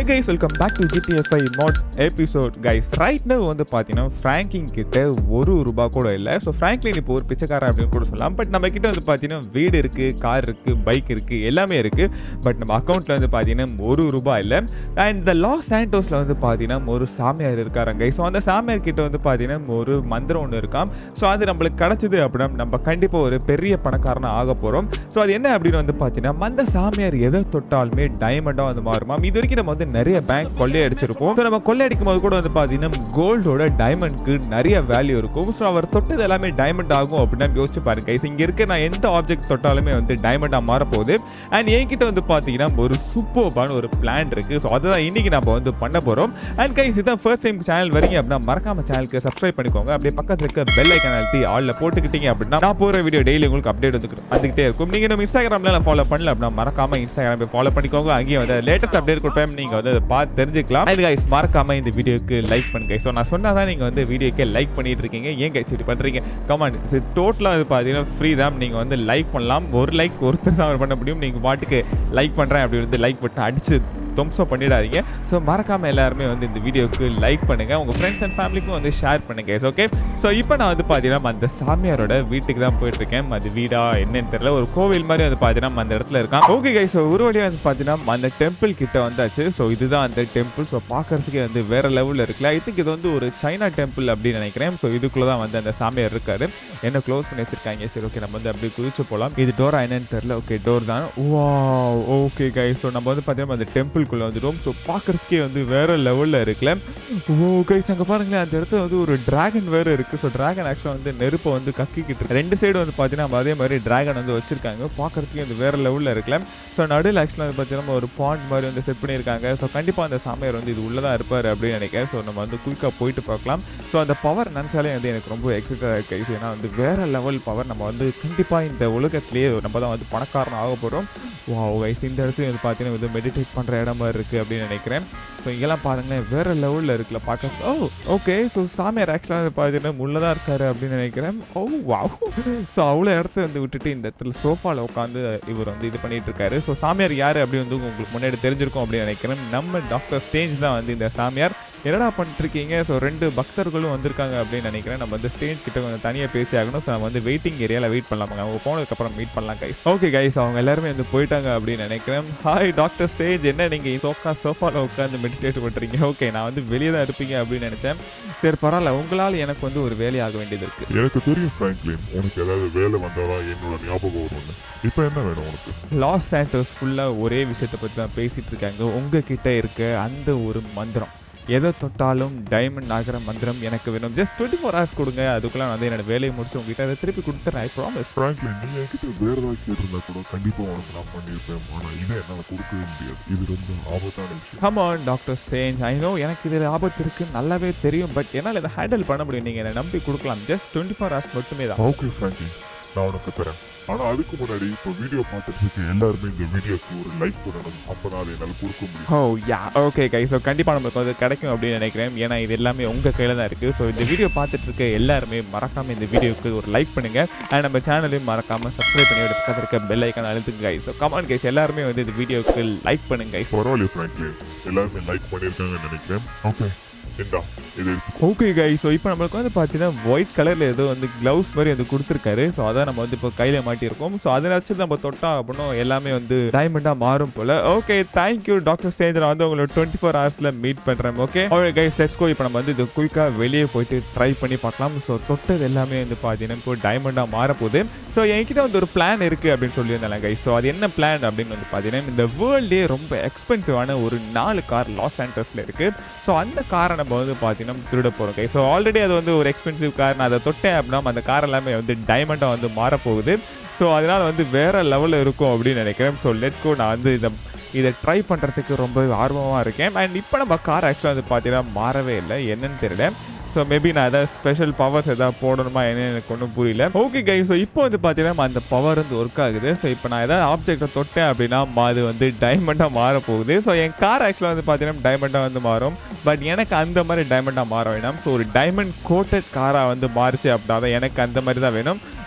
guys welcome back to GTFI mods episode guys right now வந்து பார்த்தீங்கன்னா Franklin கிட்ட ஒரு ரூபா கூட இல்லை ஸோ ஃப்ராங்க்லின் இப்போ ஒரு பிச்சைக்காரன் அப்படின்னு கூட சொல்லலாம் பட் நம்ம கிட்ட வந்து பார்த்தீங்கன்னா வீடு இருக்குது கார் இருக்குது பைக் இருக்குது எல்லாமே இருக்குது பட் நம்ம அக்கௌண்ட்டில் வந்து பார்த்தீங்கன்னா ஒரு ரூபா இல்லை அண்ட் இந்த லாஸ் சாண்டோஸில் வந்து பார்த்தீங்கன்னா ஒரு சாமியார் இருக்காருங்க ஸோ அந்த சாமியார் கிட்ட வந்து பார்த்தீங்கன்னா ஒரு மந்திரம் ஒன்று இருக்காம் ஸோ அது நம்மளுக்கு கிடச்சிது அப்படின்னா நம்ம கண்டிப்பாக ஒரு பெரிய பணக்காரனாக ஆக போகிறோம் ஸோ அது என்ன அப்படின்னு வந்து பார்த்தீங்கன்னா அந்த சாமியார் எதை தொட்டாலுமே டைமண்டாக வந்து மாறுமாம் இது வரைக்கும் நம்ம வந்து நிறைய பேங்க் கொள்ளையடிச்சிருப்போம் ஸோ நம்ம கொள்ளையடிக்கும் போது கூட வந்து பார்த்தீங்கன்னா கோல்டோட டைமண்ட்க்கு நிறைய வேல்யூ இருக்கும் ஸோ அவர் தொட்டது எல்லாமே டைமண்ட் ஆகும் அப்படின்னு யோசிச்சு பாருங்க கைஸ் இங்கே இருக்க நான் எந்த ஆப்ஜெக்ட் தொட்டாலுமே வந்து டைமண்டாக மாறப்போகுது அண்ட் என்கிட்ட வந்து பார்த்தீங்கன்னா ஒரு சூப்பர்பான ஒரு பிளான் இருக்குது ஸோ அதுதான் இன்னைக்கு நம்ம வந்து பண்ண போகிறோம் அண்ட் கைஸ் இதான் ஃபர்ஸ்ட் டைம் சேனல் வரீங்க அப்படின்னா மறக்காம சேனலுக்கு சப்ஸ்கிரைப் பண்ணிக்கோங்க அப்படியே பக்கத்தில் இருக்க பெல் ஐக்கன் அழுத்தி ஆளில் போட்டுக்கிட்டீங்க அப்படின்னா நான் போகிற வீடியோ டெய்லி உங்களுக்கு அப்டேட் வந்து வந்துகிட்டே இருக்கும் நீங்கள் நம்ம இன்ஸ்டாகிராமில் ஃபாலோ பண்ணல அப்படின்னா மறக்காம இன்ஸ்டாகிராம் ஃபாலோ பண்ணிக்கோங்க அங்கேயும் வந்து லேட்டஸ்ட் அப்டேட் கொடுப்பேன் நீங்கள் வந்து அதை பார்த்து தெரிஞ்சுக்கலாம் அண்ட் கைஸ் மறக்காம இந்த வீடியோக்கு லைக் பண்ணுங்க ஸோ நான் சொன்னா தான் நீங்கள் வந்து வீடியோக்கே லைக் பண்ணிட்டு இருக்கீங்க ஏன் கைஸ் இப்படி பண்ணுறீங்க கமாண்ட் டோட்டலாக வந்து பார்த்தீங்கன்னா ஃப்ரீ தான் நீங்கள் வந்து லைக் பண்ணலாம் ஒரு லைக் ஒருத்தர் தான் பண்ண முடியும் நீங்கள் பாட்டுக்கு லைக் பண்ணுறேன் அப்படி வந்து லைக் பட்டன் அடிச்சு தும்சம் பண்ணிடாதீங்க ஸோ மறக்காமல் எல்லாருமே வந்து இந்த வீடியோக்கு லைக் பண்ணுங்கள் உங்கள் ஃப்ரெண்ட்ஸ் அண்ட் ஃபேமிலிக்கும் வந்து ஷேர் பண்ணுங்க ஓகே ஸோ இப்போ நான் வந்து பார்த்தீங்கன்னா அந்த சாமியாரோட வீட்டுக்கு தான் போயிட்டுருக்கேன் அது வீடா என்னன்னு தெரியல ஒரு கோவில் மாதிரி வந்து பார்த்தீங்கன்னா அந்த இடத்துல இருக்கான் ஓகே கை ஸோ ஒரு வழியாக வந்து பார்த்தீங்கன்னா அந்த டெம்பிள் கிட்ட வந்தாச்சு ஸோ இதுதான் அந்த டெம்பிள் ஸோ பார்க்கறதுக்கே வந்து வேற லெவலில் இருக்குல்ல ஐ திங்க் இது வந்து ஒரு சைனா டெம்பிள் அப்படின்னு நினைக்கிறேன் ஸோ இதுக்குள்ளே தான் வந்து அந்த சாமியார் இருக்காரு என்ன க்ளோஸ் பண்ணி வச்சிருக்காங்க சரி ஓகே நம்ம வந்து அப்படியே குதிச்சு போகலாம் இது டோரா என்னன்னு தெரியல ஓகே டோர் தான் வா ஓகே கை ஸோ நம்ம வந்து பார்த்தீங்கன்னா அந்த டெம்பிள்குள்ளே வந்துடும் ஸோ பார்க்கறதுக்கே வந்து வேற லெவலில் இருக்குல்ல ஓ கைஸ் அங்கே பாருங்களேன் அந்த இடத்துல வந்து ஒரு டிராகன் வேறு இருக்குது ஸோ டிராகன் ஆக்சுவலாக வந்து நெருப்பை வந்து கக்கிக்கிட்டு இருக்கு ரெண்டு சைடு வந்து பார்த்தீங்கன்னா அதே மாதிரி டிராகன் வந்து வச்சிருக்காங்க பார்க்கறதுக்கே வந்து வேற லெவலில் இருக்குல்ல ஸோ நடுவில் ஆக்சுவலாக வந்து பார்த்தீங்கன்னா ஒரு பாண்ட் மாதிரி வந்து செட் பண்ணியிருக்காங்க ஸோ கண்டிப்பாக அந்த சாமியார் வந்து இது உள்ளே தான் இருப்பார் அப்படின்னு நினைக்கிறேன் ஸோ நம்ம வந்து குயிக்காக போயிட்டு பார்க்கலாம் ஸோ அந்த பவர் நினச்சாலே வந்து எனக்கு ரொம்ப எக்ஸைட்டாக இருக்கு ஏன்னா வந்து வேற லெவல் பவர் நம்ம வந்து கண்டிப்பாக இந்த உலகத்திலேயே நம்ம தான் வந்து பணக்காரன் ஆக போகிறோம் வா கைஸ் இந்த இடத்துல வந்து பார்த்தீங்கன்னா வந்து மெடிடேட் பண்ணுற இடம் மாதிரி இருக்குது அப்படின்னு நினைக்கிறேன் ஸோ இங்கெல்லாம் பாருங்களேன் வேற லெவலில் இருக்குல்ல பார்க்க ஓ ஓகே ஸோ சாமியார் ஆக்சுவலாக வந்து பார்த்தீங்கன்னா உள்ளே தான் இருக்காரு அப்படின்னு நினைக்கிறேன் ஓ வா ஸோ அவ்வளோ இடத்த வந்து விட்டுட்டு இந்த இடத்துல சோஃபாவில் உட்காந்து இவர் வந்து இது பண்ணிட்டு இருக்காரு ஸோ சாமியார் யார் அப்படி வந்து உங்களுக்கு முன்னாடி தெரிஞ்சிருக்கும் அப்படின்னு நினைக்கிறேன் நம்ம டாக்டர் ஸ்டேஞ்ச் தான் வந்து இந்த சாமியார் என்னடா பண்ணிட்டு இருக்கீங்க ஸோ ரெண்டு பக்தர்களும் வந்திருக்காங்க அப்படின்னு நினைக்கிறேன் நம்ம வந்து ஸ்டேஜ் கிட்ட கொஞ்சம் தனியாக பேசி ஆகணும் ஸோ நம்ம வந்து வெயிட்டிங் ஏரியாவில் வெயிட் பண்ணலாம் அவங்க போனதுக்கப்புறம் மீட் பண்ணலாம் கைஸ் ஓகே கைஸ் அவங்க எல்லாருமே வந்து போயிட்டாங்க அப்படின்னு நினைக்கிறேன் ஹாய் டாக்டர் ஸ்டேஜ் என்ன நீங்கள் சோஃபா சோஃபாவில் உட்காந்து மெடிடேட் பண்ணுறீங்க ஓகே நான் வந்து வெளியே தான் இருப்பீங்க அப்படின்னு நினச்சேன் சரி பரவாயில்ல உங்களால் எனக்கு வந்து ஒரு வேலையாக வேண்டியது இருக்குது எனக்கு தெரியும் ஃப்ராங்க்லின் உனக்கு ஏதாவது வேலை வந்தாதான் என்னோட ஞாபகம் வரும்னு இப்போ என்ன வேணும் உனக்கு லாஸ் சாண்டோஸ் ஃபுல்லாக ஒரே விஷயத்தை பற்றி தான் பேசிகிட்டு இருக்காங்க உங்ககிட்ட இருக்க அந்த ஒரு மந்திரம் எதை தொட்டாலும் டைமண்ட் ஆகிற மந்திரம் எனக்கு வேணும் ஜஸ்ட் டுவெண்ட்டி ஃபோர் ஹவர்ஸ் கொடுங்க அதுக்குள்ளே நான் வந்து என்னோட வேலையை முடிச்சு உங்ககிட்ட அதை திருப்பி கொடுத்துறேன் ஐ ப்ராமிஸ் ஃப்ராங்க்லின் நீ என்கிட்ட வேற ஏதாவது கேட்டிருந்தா கூட கண்டிப்பா உனக்கு நான் பண்ணியிருப்பேன் ஆனா இதை என்னால கொடுக்கவே முடியாது இது ரொம்ப ஆபத்தான விஷயம் come on doctor strange I know எனக்கு இதில் ஆபத்து இருக்குது நல்லாவே தெரியும் பட் என்னால் இதை ஹேண்டில் பண்ண முடியும் நீங்கள் என்னை நம்பி கொடுக்கலாம் ஜஸ்ட் டுவெண்ட்டி ஃபோர் ஹவர்ஸ் மட்டுமே தான் ஓகே ஃப்ராங்க்லின் நான் உனக்கு தரேன் ஆனா அதுக்கு முன்னாடி இப்போ வீடியோ பார்த்துட்டு இருக்க எல்லாருமே இந்த வீடியோக்கு ஒரு லைக் பண்ணணும் அப்பதான் அதை என்னால கொடுக்க முடியும் ஓ யா ஓகே கை ஸோ கண்டிப்பாக நம்மளுக்கு வந்து கிடைக்கும் அப்படின்னு நினைக்கிறேன் ஏன்னா இது எல்லாமே உங்கள் கையில் தான் இருக்குது ஸோ இந்த வீடியோ பார்த்துட்டு இருக்க எல்லாருமே மறக்காமல் இந்த வீடியோக்கு ஒரு லைக் பண்ணுங்கள் அண்ட் நம்ம சேனலையும் மறக்காமல் சப்ஸ்கிரைப் பண்ணி பக்கத்தில் இருக்க பெல் ஐக்கான அழுத்துங்க கைஸ் ஸோ கமான் கைஸ் எல்லாருமே வந்து இந்த வீடியோக்கு லைக் பண்ணுங்க கைஸ் பரவாயில்ல ஃப்ராங்க்லின் எல்லாருமே லைக் பண்ணியிருக்காங்கன்னு நினைக்கிறேன் ஓகே இந்தா இது எடுத்துக்கோ ஓகே கை ஸோ இப்போ நம்மளுக்கு வந்து பார்த்தீங்கன்னா ஒயிட் கலரில் ஏதோ வந்து க்ளவுஸ் மாதிரி வந்து கொடுத்துருக்காரு ஸோ அதான் நம்ம வந்து இப்போ கையில் மாட்டியிருக்கோம் ஸோ அதை வச்சு நம்ம தொட்டா அப்படின்னா எல்லாமே வந்து டைமண்டாக மாறும் போல் ஓகே தேங்க்யூ டாக்டர் ஸ்டேஜ் நான் வந்து உங்களை டுவெண்ட்டி ஃபோர் ஹவர்ஸில் மீட் பண்ணுறேன் okay okay guys let's go இப்போ நம்ம வந்து இது குயிக்காக வெளியே போயிட்டு ட்ரை பண்ணி பார்க்கலாம் ஸோ தொட்டது எல்லாமே வந்து பார்த்தீங்கன்னா இப்போ டைமண்டாக மாறப்போகுது ஸோ என்கிட்ட வந்து ஒரு பிளான் இருக்குது அப்படின்னு சொல்லியிருந்தாங்க கைஸ் ஸோ அது என்ன பிளான் அப்படின்னு வந்து பார்த்தீங்கன்னா இந்த வேர்ல்டே ரொம்ப எக்ஸ்பென்சிவான ஒரு நாலு கார் லாஸ் ஆண்டர்ஸில் இருக்குது ஸோ அந்த காரை நம்ம வந்து பார்த்தீங்கன்னா திருட போகிறோம் கை ஸோ ஆல்ரெடி அது வந்து ஒரு எக்ஸ்பென்சிவ் கார் நான் அதை தொட்டேன் அப்படின்னா அந்த கார் எல்லாமே வந்து டைமண்டாக வந்து மாறப்போகுது ஸோ அதனால் வந்து வேறு லெவலில் இருக்கும் அப்படின்னு நினைக்கிறேன் ஸோ லெட்ஸ் கோ நான் வந்து இதை இதை ட்ரை பண்ணுறதுக்கு ரொம்ப ஆர்வமாக இருக்கேன் அண்ட் இப்போ நம்ம கார் ஆக்சுவலாக வந்து பார்த்தீங்கன்னா மாறவே இல்லை என்னன்னு தெரியல ஸோ மேபி நான் ஏதாவது ஸ்பெஷல் பவர்ஸ் எதாவது போடணுமா என்னன்னு எனக்கு ஒன்றும் புரியல ஓகே கை ஸோ இப்போ வந்து பார்த்தீங்கன்னா அந்த பவர் வந்து ஒர்க் ஆகுது ஸோ இப்போ நான் ஏதாவது ஆப்ஜெக்டை தொட்டேன் அப்படின்னா அது வந்து டைமண்டாக மாற போகுது ஸோ என் கார் ஆக்சுவலாக வந்து பார்த்தீங்கன்னா டைமண்டாக வந்து மாறும் பட் எனக்கு அந்த மாதிரி டைமண்டாக மாற வேணாம் ஸோ ஒரு டைமண்ட் கோட்டட் காராக வந்து மாறுச்சு அப்படின்னா தான் எனக்கு அந்த மாதிரி தான் வேணும்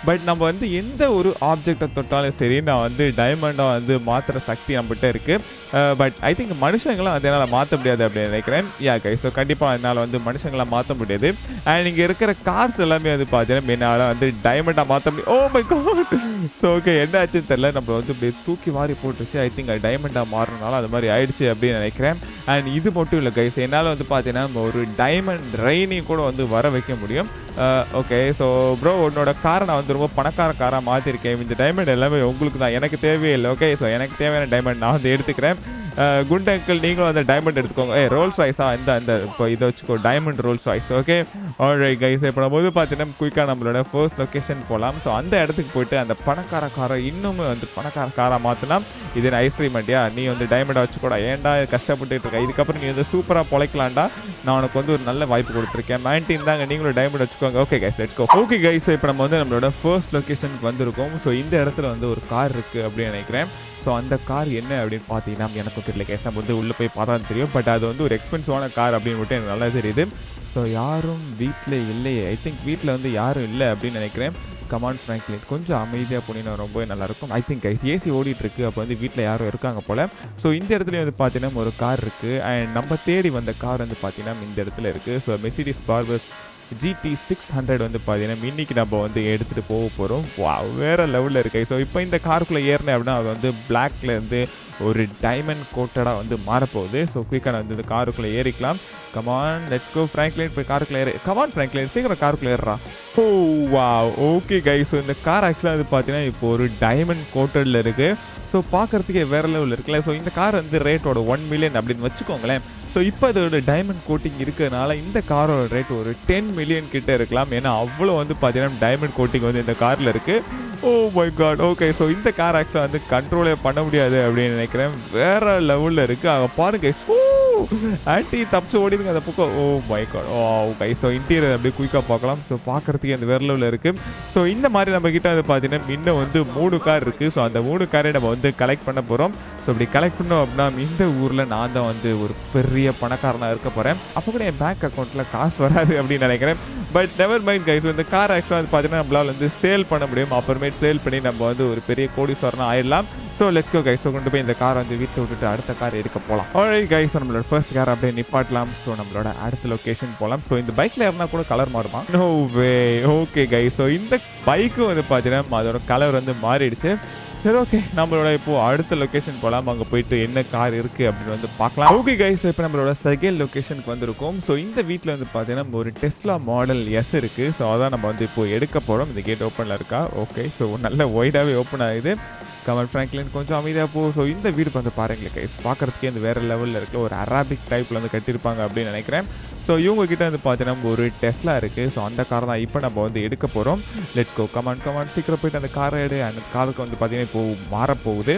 பட் நம்ம வந்து எந்த ஒரு ஆப்ஜெக்டை தொட்டாலும் சரி நான் வந்து டைமண்டாக வந்து மாற்றுற சக்தி நம்மகிட்ட இருக்குது பட் ஐ திங்க் மனுஷங்களாம் வந்து என்னால் மாற்ற முடியாது அப்படின்னு நினைக்கிறேன் யா கை ஸோ கண்டிப்பாக என்னால் வந்து மனுஷங்களை மாற்ற முடியாது அண்ட் இங்கே இருக்கிற கார்ஸ் எல்லாமே வந்து பார்த்தீங்கன்னா என்னால் வந்து டைமண்டாக மாற்ற முடியும் oh my god so okay என்ன ஆச்சுன்னு தெரியல நம்ம வந்து இப்படி தூக்கி வாரி போட்டுச்சு ஐ திங்க் டைமண்டாக மாறினால அது மாதிரி ஆயிடுச்சு அப்படின்னு நினைக்கிறேன் அண்ட் இது மட்டும் இல்லை கைஸ் என்னால் வந்து பார்த்தீங்கன்னா நம்ம ஒரு டைமண்ட் ரெயினையும் கூட வந்து வர வைக்க முடியும் ஓகே ஸோ ப்ரோ உன்னோட காரை நான் வந்து ரொம்ப பணக்கார காராக மாற்றிருக்கேன் இந்த டைமண்ட் எல்லாமே உங்களுக்கு தான் எனக்கு தேவையே இல்லை ஓகே ஸோ எனக்கு தேவையான டைமண்ட் நான் வந்து எடுத்துக்கிறேன் அஹ், குண்டு அங்கிள் நீங்களும் அந்த டைமண்ட் எடுத்துக்கோங்க ஏ ரோல்ஸ் ராய்ஸா இந்த இந்த இப்போ இதை வச்சுக்கோ diamond Rolls Royce okay alright guys இப்போ நம்ம வந்து பார்த்தீங்கன்னா குயிக்காக நம்மளோட ஃபர்ஸ்ட் லொக்கேஷன் போகலாம் ஸோ அந்த இடத்துக்கு போயிட்டு அந்த பணக்கார காரை இன்னும் வந்து பணக்கார காராக மாற்றினா இது ஐஸ்கிரீம் அண்டியா நீ வந்து டைமண்டை வச்சுக்கூடா ஏன்டா கஷ்டப்பட்டுட்டு இருக்க இதுக்கப்புறம் நீ வந்து சூப்பராக பொழைக்கலாம்டா நான் உனக்கு வந்து ஒரு நல்ல வாய்ப்பு கொடுத்துருக்கேன் நைன்டீன் தாங்க நீங்களும் டைமண்ட் வச்சுக்கோங்க okay guys let's go okay guys இப்போ நம்ம வந்து நம்மளோட ஃபர்ஸ்ட் லொக்கேஷனுக்கு வந்திருக்கோம் ஸோ இந்த இடத்துல வந்து ஒரு கார் இருக்குது அப்படின்னு நினைக்கிறேன் ஸோ அந்த கார் என்ன அப்படின்னு பார்த்தீங்கன்னா எனக்கும் தெரியல கேஸ் நம்ம வந்து உள்ளே போய் பார்த்தா தான் தெரியும் பட் அது வந்து ஒரு எக்ஸ்பென்சிவான கார் அப்படின்னு மட்டும் எனக்கு நல்லா தெரியுது ஸோ யாரும் வீட்டில் இல்லையே ஐ திங்க் வீட்டில் வந்து யாரும் இல்லை அப்படின்னு நினைக்கிறேன் கமாண்ட் ஃப்ராங்க்லின் கொஞ்சம் அமைதியாக போனீங்கன்னா ரொம்பவே நல்லாயிருக்கும் ஐ திங்க் ஏசி ஓடிட்டு இருக்கு அப்போ வந்து வீட்டில் யாரும் இருக்காங்க போல் ஸோ இந்த இடத்துல வந்து பார்த்தீங்கன்னா ஒரு கார் இருக்குது அண்ட் நம்ம தேடி வந்த கார் வந்து பார்த்தீங்கன்னா இந்த இடத்துல இருக்குது so Mercedes Brabus GT six hundred வந்து பார்த்தீங்கன்னா இன்னைக்கு நம்ம வந்து எடுத்துகிட்டு போக போகிறோம் வேறு லெவலில் இருக்கு ஸோ இப்போ இந்த காருக்குள்ளே ஏறினேன் அப்படின்னா அது வந்து பிளாக்ல இருந்து ஒரு டைமண்ட் கோட்டடாக வந்து மாறப்போகுது ஸோ குயிக்காக வந்து இந்த காருக்குள்ளே ஏறிக்கலாம் கமான் லெட்ஸ் கோ ஃப்ராங்க்லைன் போய் காருக்குள்ளே ஏறி கமான் ஃப்ராங்க்லைன் சீக்கிரம் காருக்குள்ளே ஏறுறா ஓ வா ஓகே கைஸ் இந்த கார் ஆக்சுவலாக வந்து பார்த்தீங்கன்னா இப்போ ஒரு டைமண்ட் கோட்டடில் இருக்குது ஸோ பார்க்குறதுக்கே வேறு லெவலில் இருக்குல்ல ஸோ இந்த கார் வந்து ரேட்டோட ஒன் மில்லியன் அப்படின்னு வச்சுக்கோங்களேன் ஸோ இப்போ அதோட டைமண்ட் கோட்டிங் இருக்கிறதுனால இந்த காரோட ரேட் ஒரு டென் மில்லியன் கிட்ட இருக்கலாம் ஏன்னா அவ்வளோ வந்து பார்த்தீங்கன்னா டைமண்ட் கோட்டிங் வந்து இந்த காரில் இருக்குது oh my god okay so இந்த கார் ஆக்சுவலாக வந்து கண்ட்ரோலே பண்ண முடியாது அப்படின்னு நினைக்கிறேன் வேற லெவலில் இருக்குது அங்கே பாருங்க ஓ ஆன்டி தப்பிச்சு ஓடிடுங்க அந்த பக்கம் oh my god oh guy so interior அப்படியே குயிக்காக பார்க்கலாம் ஸோ பார்க்குறதுக்கு அந்த வேற லெவலில் இருக்குது ஸோ இந்த மாதிரி நம்ம கிட்ட வந்து பார்த்தீங்கன்னா இன்னும் வந்து மூணு கார் இருக்குது ஸோ அந்த மூணு காரை நம்ம வந்து கலெக்ட் பண்ண போகிறோம் ஸோ இப்படி கலெக்ட் பண்ணோம் அப்படின்னா இந்த ஊரில் நான் தான் வந்து ஒரு பெரிய பணக்காரனாக இருக்க போகிறேன் அப்போ கூட என் பேங்க் அக்கௌண்ட்டில் காசு வராது அப்படின்னு நினைக்கிறேன் பட் நெவர் மைண்ட் கைஸ் இந்த கார் ஆக்சுவலாக வந்து பார்த்தீங்கன்னா நம்மளால் வந்து சேல் பண்ண முடியும் அப்புறமேட் சேல் பண்ணி நம்ம வந்து ஒரு பெரிய கோடீஸ்வரனா ஆயிடலாம் ஸோ லெட்ஸ் கோ கைஸ் கொண்டு போய் இந்த கார் வந்து வீட்டில் விட்டுட்டு அடுத்த கார் எடுக்க போகலாம் ஆல்ரெடி கைஸ் நம்மளோட ஃபர்ஸ்ட் கார் அப்படியே நிப்பாட்டலாம் ஸோ நம்மளோட அடுத்த லொக்கேஷன் போகலாம் ஸோ இந்த பைக்கில் ஏறினா கூட கலர் மாறுமா no way okay guys so இந்த பைக்கும் வந்து பார்த்தீங்கன்னா அதோட கலர் வந்து மாறிடுச்சு சரி ஓகே நம்மளோட இப்போ அடுத்த லொகேஷன் போகலாம் அங்கே போயிட்டு என்ன கார் இருக்குது அப்படின்னு வந்து பார்க்கலாம் ஓகே கைஸ் இப்போ நம்மளோட செகண்ட் லொகேஷனுக்கு வந்திருக்கோம் ஸோ இந்த வீட்டில் வந்து பார்த்தீங்கன்னா ஒரு டெஸ்லா மாடல் எஸ் இருக்குது ஸோ அதான் நம்ம வந்து இப்போ எடுக்க போகிறோம் இந்த கேட் ஓப்பனில் இருக்கா ஓகே ஸோ நல்ல ஒய்டாகவே ஓப்பன் ஆகுது கமல் ஃப்ராங்க்லின் கொஞ்சம் அமைதியாக போ ஸோ இந்த வீடு வந்து பாருங்களேன் கைஸ் பார்க்குறதுக்கே அந்த வேறு லெவலில் இருக்க ஒரு அராபிக் டைப்பில் வந்து கட்டியிருப்பாங்க அப்படின்னு நினைக்கிறேன் ஸோ இவங்க கிட்ட வந்து பார்த்தீங்கன்னா ஒரு டெஸ்லா இருக்குது ஸோ அந்த கார் தான் இப்போ நம்ம வந்து எடுக்க போகிறோம் லெட்ஸ் கோ கமான் கமான் சீக்கிரம் போயிட்டு அந்த காரை எடு அந்த காருக்கு வந்து பார்த்தீங்கன்னா இப்போ மாறப்போகுது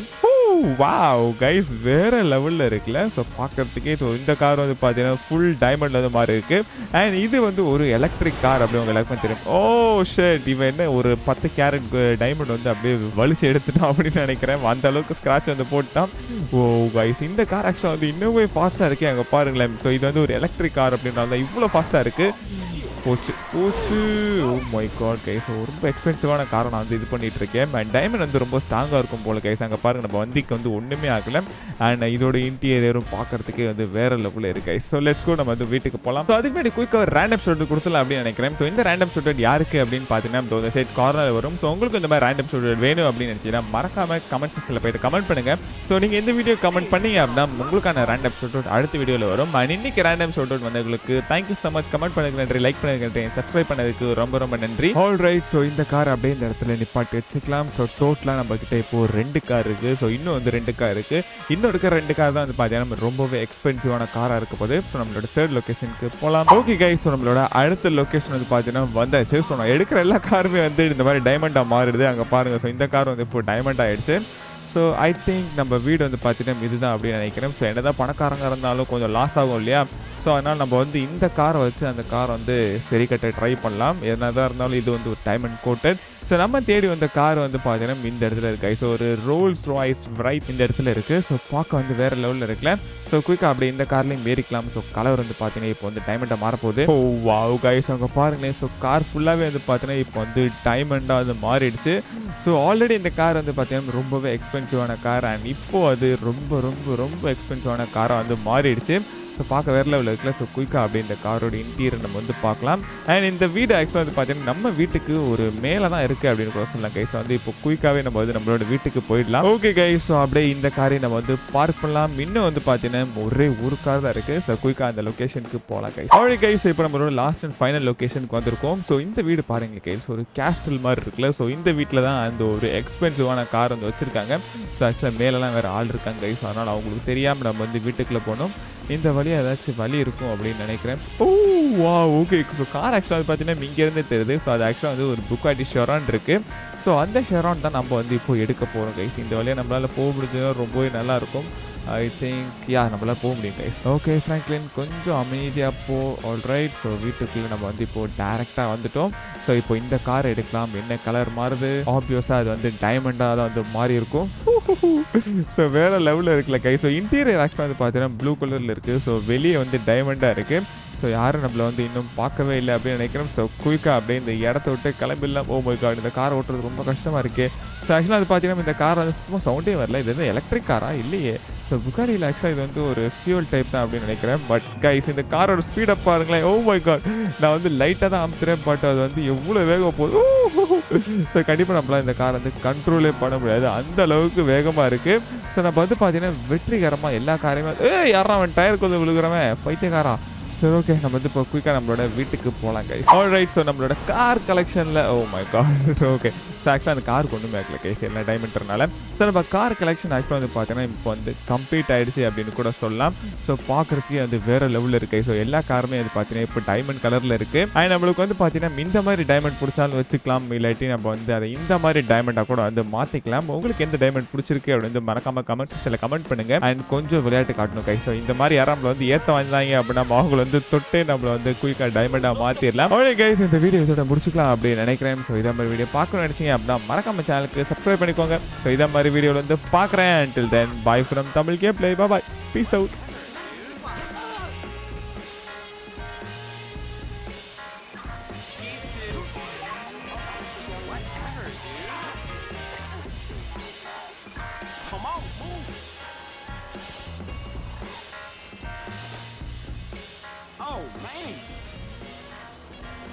வாவ் கைஸ் வேற லெவலில் இருக்குல்ல ஸோ பார்க்கறதுக்கே ஸோ இந்த கார் வந்து பார்த்தீங்கன்னா ஃபுல் டைமண்ட்ல வந்து மாறி இருக்கு அண்ட் இது வந்து ஒரு எலக்ட்ரிக் கார் அப்படி உங்க எல்லாருக்குமே தெரியும் ஓ ஷேட் இவன் என்ன ஒரு பத்து கேரட் டைமண்ட் வந்து அப்படியே வலிச்சு எடுத்துட்டான் அப்படின்னு நினைக்கிறேன் அந்த அளவுக்கு ஸ்க்ராட்ச் வந்து போட்டான் ஓ கைஸ் இந்த கார் ஆக்சுவலாக வந்து இன்னுமே ஃபாஸ்ட்டாக இருக்கு அங்கே பாருங்களேன் ஸோ இது வந்து ஒரு எலக்ட்ரிக் கார் அப்படின்றதால இவ்வளோ ஃபாஸ்ட்டாக இருக்கு போச்சு போச்சு ஓ மை காட் கைஸ் ரொம்ப எக்ஸ்பென்சிவான காரை நான் வந்து இது பண்ணிட்டு இருக்கேன் அண்ட் டைமண்ட் வந்து ரொம்ப ஸ்ட்ராங்காக இருக்கும் போல கைஸ் அங்கே பாருங்க நம்ம வண்டிக்கு வந்து ஒன்றுமே ஆகல அண்ட் இதோட இன்டீரியரும் பார்க்கறதுக்கே வந்து வேற லெவலில் இருக்கு கைஸ் ஸோ லெட்ஸ் கூட நம்ம வந்து வீட்டுக்கு போகலாம் ஸோ அதுக்கு முன்னாடி குயிக்காக ரேண்டம் ஷோட் கொடுத்துலாம் அப்படின்னு நினைக்கிறேன் ஸோ இந்த ரேண்டம் ஷோட் யாருக்கு அப்படின்னு பார்த்தீங்கன்னா இந்த சைட் கார்னர் வரும் ஸோ உங்களுக்கு இந்த மாதிரி ரேண்டம் ஷோட் வேணும் அப்படின்னு நினச்சிங்கன்னா மறக்காம கமெண்ட் செக்ஷனில் போயிட்டு கமெண்ட் பண்ணுங்க ஸோ நீங்கள் இந்த வீடியோ கமெண்ட் பண்ணீங்க அப்படின்னா உங்களுக்கான ரேண்டம் ஷோட் அடுத்த வீடியோவில் வரும் அண்ட் இன்னைக்கு ரேண்டம் ஷோட் வந்தவங்களுக்கு தேங்க்யூ ஸோ மச் கமெண்ட் பண்ணதுக்கு நன்றி லைக் பண்ணதுக்கு நன்றி சப்ஸ்கிரைப் பண்ணதுக்கு ரொம்ப ரொம்ப நன்றி ஆல் ரைட் ஸோ இந்த கார் அப்படியே இந்த இடத்துல நிப்பாட்டி வச்சுக்கலாம் ஸோ டோட்டலாக நம்ம கிட்ட இப்போ ரெண்டு கார் இருக்கு ஸோ இன்னும் வந்து ரெண்டு கார் இருக்கு இன்னும் இருக்க ரெண்டு கார் தான் வந்து பார்த்தீங்கன்னா ரொம்பவே எக்ஸ்பென்சிவான காராக இருக்க போது ஸோ நம்மளோட தேர்ட் லொகேஷனுக்கு போகலாம் ஓகே கை ஸோ நம்மளோட அடுத்த லொகேஷன் வந்து பார்த்தீங்கன்னா வந்தாச்சு ஸோ நான் எடுக்கிற எல்லா காருமே வந்து இந்த மாதிரி டைமண்டாக மாறுது அங்கே பாருங்க ஸோ இந்த கார் வந்து இப்போ டைமண்ட் ஆயிடுச்சு ஸோ ஐ திங்க் நம்ம வீடு வந்து பார்த்தீங்கன்னா இதுதான் அப்படின்னு நினைக்கிறேன் ஸோ என்னதான் பணக்காரங்க இருந்தாலும் கொஞ்சம் லாஸ் ஆகும் இல்லையா ஸோ அதனால் நம்ம வந்து இந்த காரை வச்சு அந்த காரை வந்து சரி கட்ட ட்ரை பண்ணலாம் என்னதான் இருந்தாலும் இது வந்து ஒரு டைமண்ட் கோட்டட் ஸோ நம்ம தேடி வந்த கார் வந்து பார்த்தீங்கன்னா இந்த இடத்துல இருக்கு ஸோ ஒரு ரோல்ஸ் ராய்ஸ் ரைட் இந்த இடத்துல இருக்கு ஸோ பார்க்க வந்து வேற லெவலில் இருக்குல்ல ஸோ குயிக்காக அப்படி இந்த கார்லையும் ஏறிக்கலாம் ஸோ கலர் வந்து பார்த்தீங்கன்னா இப்போ வந்து டைமண்டாக மாறப்போகுது ஓ வாவ் கைஸ் அங்கே பாருங்களேன் ஸோ கார் ஃபுல்லாகவே வந்து பார்த்தீங்கன்னா இப்போ வந்து டைமண்டாக வந்து மாறிடுச்சு ஸோ ஆல்ரெடி இந்த கார் வந்து பார்த்தீங்கன்னா ரொம்பவே எக்ஸ்பென்சிவான கார் அண்ட் இப்போ அது ரொம்ப ரொம்ப ரொம்ப எக்ஸ்பென்சிவான காராக வந்து மாறிடுச்சு ஸோ பார்க்க வேற லெவலில் இருக்குல்ல ஸோ குயிக்காக அப்படி இந்த காரோட இன்டீரியர் நம்ம வந்து பார்க்கலாம் அண்ட் இந்த வீடு ஆக்சுவலாக வந்து பார்த்தீங்கன்னா நம்ம வீட்டுக்கு ஒரு மேலே தான் இருக்குது அப்படின்னு கூட சொல்லலாம் கைஸ் வந்து இப்போ குயிக்காகவே நம்ம வந்து நம்மளோட வீட்டுக்கு போயிடலாம் ஓகே கைஸ் ஸோ அப்படியே இந்த காரை நம்ம வந்து பார்க் பண்ணலாம் இன்னும் வந்து பார்த்தீங்கன்னா ஒரே ஒரு கார் தான் இருக்குது ஸோ குயிக்காக அந்த லொக்கேஷனுக்கு போகலாம் கைஸ் ஓகே கைஸ் இப்போ நம்மளோட லாஸ்ட் அண்ட் ஃபைனல் லொக்கேஷனுக்கு வந்திருக்கோம் ஸோ இந்த வீடு பாருங்க கைஸ் ஒரு கேஸ்டல் மாதிரி இருக்குல்ல ஸோ இந்த வீட்டில் தான் அந்த ஒரு எக்ஸ்பென்சிவான கார் வந்து வச்சுருக்காங்க ஸோ ஆக்சுவலாக மேலெலாம் வேறு ஆள் இருக்காங்க கைஸ் அதனால் அவங்களுக்கு தெரியாமல் நம்ம வந்து வீட்டுக்குள்ளே போனோம் இந்த வழியாக ஏதாச்சும் வழி இருக்கும் அப்படின்னு நினைக்கிறேன் ஓ வா ஓகே ஸோ கார் ஆக்சுவலாக வந்து பார்த்தீங்கன்னா இங்கேருந்து தெரியுது ஸோ அது ஆக்சுவலாக வந்து ஒரு புக்காட்டி ஷெரான் இருக்குது ஸோ அந்த ஷெரான் தான் நம்ம வந்து இப்போ எடுக்க போகிறோம் கைஸ் இந்த வழியாக நம்மளால் போக முடிஞ்சதுன்னா ரொம்பவே நல்லா இருக்கும் ஐ திங்க் யா நம்மளால் போக முடியும் கைஸ் ஓகே ஃப்ராங்க்லின் கொஞ்சம் அமைதியாக போ ஆல்ரைட் ஸோ வீட்டுக்குள்ளே நம்ம வந்து இப்போ டேரெக்டாக வந்துட்டோம் ஸோ இப்போ இந்த கார் எடுக்கலாம் என்ன கலர் மாறுது ஆப்வியஸாக அது வந்து டைமண்டாக தான் வந்து மாறி இருக்கும் ஸோ வேற லெவலில் இருக்குல்ல கை ஸோ இன்டீரியர் ஆக்சுவலாக வந்து பார்த்தீங்கன்னா ப்ளூ கலரில் இருக்குது ஸோ வெளியே வந்து டைமண்டாக இருக்குது ஸோ யாரும் நம்மளை வந்து இன்னும் பார்க்கவே இல்லை அப்படின்னு நினைக்கிறோம் ஸோ குயிக்காக அப்படியே இந்த இடத்த விட்டு கிளம்பிடலாம் ஓ மை கார்டு இந்த கார் ஓட்டுறது ரொம்ப கஷ்டமாக இருக்குது ஸோ ஆக்சுவலாக அது பார்த்தீங்கன்னா இந்த கார் வந்து சுத்தமாக சவுண்டே வரல இது வந்து எலக்ட்ரிக் காரா இல்லையே ஸோ புகாரியில் ஆக்சுவலாக இது வந்து ஒரு ஃபியூல் டைப் தான் அப்படின்னு நினைக்கிறேன் பட் கைஸ் இந்த காரோட ஸ்பீடை பாருங்களேன் ஓ மை காட் நான் வந்து லைட்டாக தான் அமுத்துறேன் பட் அது வந்து எவ்வளோ வேகம் போகுது ஸோ கண்டிப்பாக நம்மளால் இந்த கார் வந்து கண்ட்ரோலே பண்ண முடியாது அந்த அளவுக்கு வேகமாக இருக்குது ஸோ நம்ம வந்து பார்த்தீங்கன்னா வெற்றிகரமாக எல்லா காரையுமே ஏ யாரா அவன் டயருக்கு வந்து விழுகிறவன் பைத்தியக்காரா சரி ஓகே நம்ம வந்து இப்போ குயிக்காக நம்மளோட வீட்டுக்கு போகலாம் கைஸ் ஆல் ரைட் ஸோ நம்மளோட கார் கலெக்ஷனில் oh my god okay so ஆக்சுவலாக அந்த கார் கொண்டு மேக்கல கைஸ் எல்லா டைமண்ட்றனால ஸோ நம்ம கார் கலெக்ஷன் ஆக்சுவலாக வந்து பார்த்தீங்கன்னா இப்போ வந்து கம்ப்ளீட் ஆயிடுச்சு அப்படின்னு கூட சொல்லலாம் ஸோ பார்க்குறதுக்கே அது வேற லெவலில் இருக்கு ஸோ எல்லா காருமே அது பார்த்தீங்கன்னா இப்போ டைமண்ட் கலரில் இருக்குது அண்ட் நம்மளுக்கு வந்து பார்த்தீங்கன்னா இந்த மாதிரி டைமண்ட் பிடிச்சாலும் வச்சுக்கலாம் இல்லாட்டி நம்ம வந்து அதை இந்த மாதிரி டைமண்டாக கூட வந்து மாற்றிக்கலாம் உங்களுக்கு எந்த டைமண்ட் பிடிச்சிருக்கு அப்படின்னு வந்து மறக்காம கமெண்ட் செக்ஷனில் கமெண்ட் பண்ணுங்க அண்ட் கொஞ்சம் விளையாட்டு காட்டணும் கை ஸோ இந்த மாதிரி யாரும் நம்மள வந்து ஏற்ற வந்தாங்க அப்படின்னா அவங்கள வந்து தொட்டு நம்மள வந்து குயிக்காக டைமண்டாக மாற்றிடலாம் ஓகே கைஸ் இந்த வீடியோ இதோட முடிச்சுக்கலாம் அப்படின்னு நினைக்கிறேன் ஸோ இதே மாதிரி வீடியோ பார்க்கணும்னு நினைச்சீங்க அப்படின்னா மறக்காம சேனலுக்கு சப்ஸ்கிரைப் பண்ணிக்கோங்க ஸோ இதே மாதிரி வீடியோவில் வந்து பார்க்குறேன் until then bye from Tamil game play bye peace out